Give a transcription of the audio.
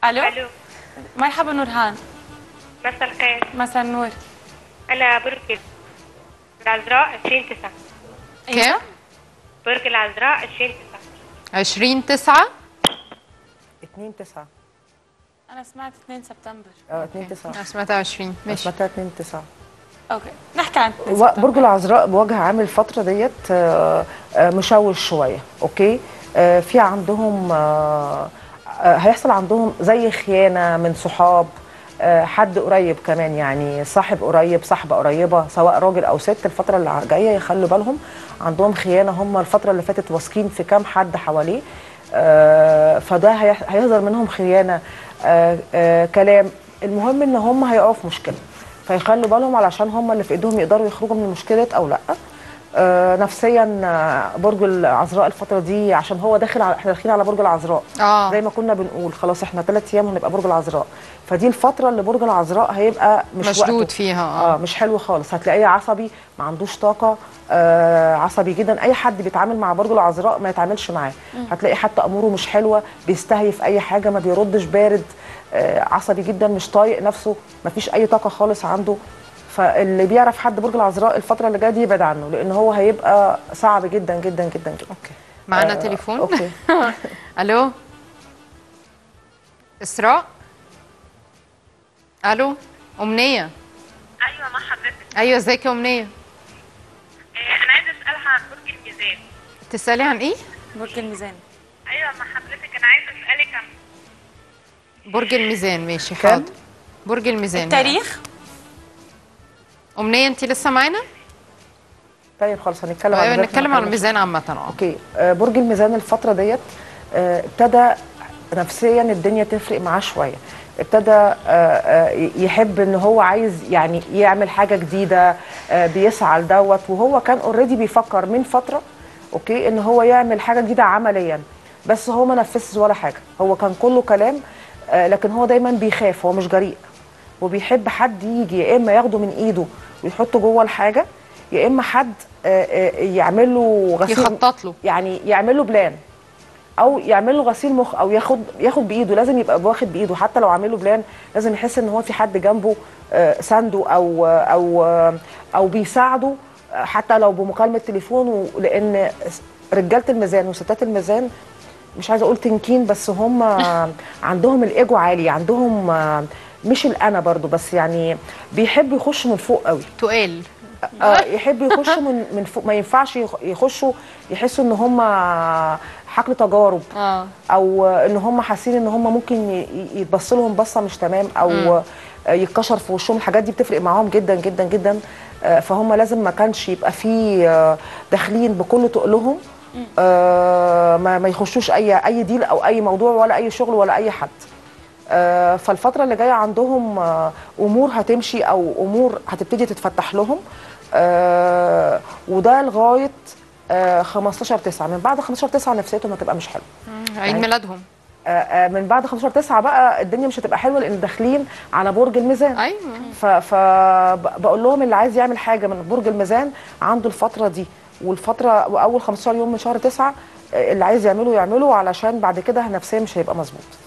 الو الو مرحبا نورهان مساء الخير مساء النور انا برج العذراء 20 9 كام؟ برج العذراء 20 9 20 9 2 9 انا سمعت 2 سبتمبر اه 2 9 انا سمعتها 20 ماشي سمعتها 2 9 اوكي نحكي عن 2 و- سبتمبر. برج العذراء بوجه عام الفترة ديت آه، آه، مشوش شوية اوكي آه، في عندهم آه، آه، هيحصل عندهم زي خيانة من صحاب آه، حد قريب كمان يعني صاحب قريب صاحبة قريبة سواء راجل أو ست الفترة اللي جاية يخلوا بالهم عندهم خيانة هم الفترة اللي فاتت واثقين في كام حد حواليه آه، فده هيح- هيظهر منهم خيانة آه، آه، كلام المهم ان هم هيقعوا في مشكلة فيخلوا بالهم علشان هم اللي في ايدهم يقدروا يخرجوا من المشكلة او لا آه، نفسيا آه، برج العذراء الفترة دي عشان هو داخل على احنا داخلين على برج العذراء اه زي ما كنا بنقول خلاص احنا ثلاث ايام هنبقى برج العذراء فدي الفترة اللي برج العذراء هيبقى مش مشدود وقته. فيها اه اه مش حلو خالص هتلاقيه عصبي ما عندوش طاقه آه عصبي جدا اي حد بيتعامل مع برج العذراء ما يتعاملش معاه هتلاقي حتى اموره مش حلوه بيستهي في اي حاجه ما بيردش بارد آه عصبي جدا مش طايق نفسه ما فيش اي طاقه خالص عنده فاللي بيعرف حد برج العذراء الفتره اللي جايه دي يبعد عنه لان هو هيبقى صعب جدا جدا جدا جدا اوكي معانا آه، تليفون اوكي الو اسراء الو امنيه ايوه مع حضرتك ايوه ازيك يا امنيه آه، انا عايزه اسالها عن برج الميزان تسالي عن ايه برج الميزان ايوه مع حضرتك انا عايزه اسالك عن برج الميزان ماشي كام؟ حاضر برج الميزان التاريخ امنيه انت لسه معانا طيب خلاص هنتكلم ايوه الميزان في نتكلم مكان عن مش- الميزان عامه اه اوكي آه، برج الميزان الفتره ديت آه، ابتدى نفسيا الدنيا تفرق معاه شويه ابتدى آه، آه، يحب ان هو عايز يعني يعمل حاجه جديده آه، بيسعى لدوت وهو كان اوريدي بيفكر من فتره اوكي ان هو يعمل حاجه جديده عمليا بس هو ما نفذش ولا حاجه هو كان كله كلام آه، لكن هو دايما بيخاف هو مش جريء وبيحب حد يجي يا اما ياخده من ايده ويحطه جوه الحاجه يا اما حد آه، آه، يعمل له غسيل يخطط له يعني يعمل له بلان او يعمل له غسيل مخ او ياخد ياخد بايده لازم يبقى واخد بايده حتى لو عامل له بلان لازم يحس ان هو في حد جنبه آه، سانده او او آه، او بيساعده آه، حتى لو بمكالمه تليفون و- لان رجاله الميزان وستات الميزان مش عايزه اقول تنكين بس هم عندهم الايجو عالي عندهم آه، مش الانا برضو بس يعني بيحبوا يخشوا من فوق قوي تقال اه يحب يخشوا من من فوق ما ينفعش يخ- يخشوا يحسوا ان هم حقل تجارب اه او ان هم حاسين ان هم ممكن ي- ي- يتبص لهم بصه مش تمام او يتكشر في وشهم الحاجات دي بتفرق معاهم جدا جدا جدا آه، فهم لازم ما كانش يبقى في آه، داخلين بكل تقلهم آه، ما ما يخشوش اي اي ديل او اي موضوع ولا اي شغل ولا اي حد آه، فالفترة اللي جاية عندهم آه، أمور هتمشي أو أمور هتبتدي تتفتح لهم آه، وده لغاية آه، 15 9 من بعد 15 9 نفسيتهم هتبقى مش حلوة عيد ميلادهم آه، آه، من بعد 15 9 بقى الدنيا مش هتبقى حلوة لأن داخلين على برج الميزان ايوه فبقول لهم اللي عايز يعمل حاجة من برج الميزان عنده الفترة دي والفترة وأول 15 يوم من شهر 9 اللي عايز يعمله يعمله علشان بعد كده نفسيا مش هيبقى مظبوط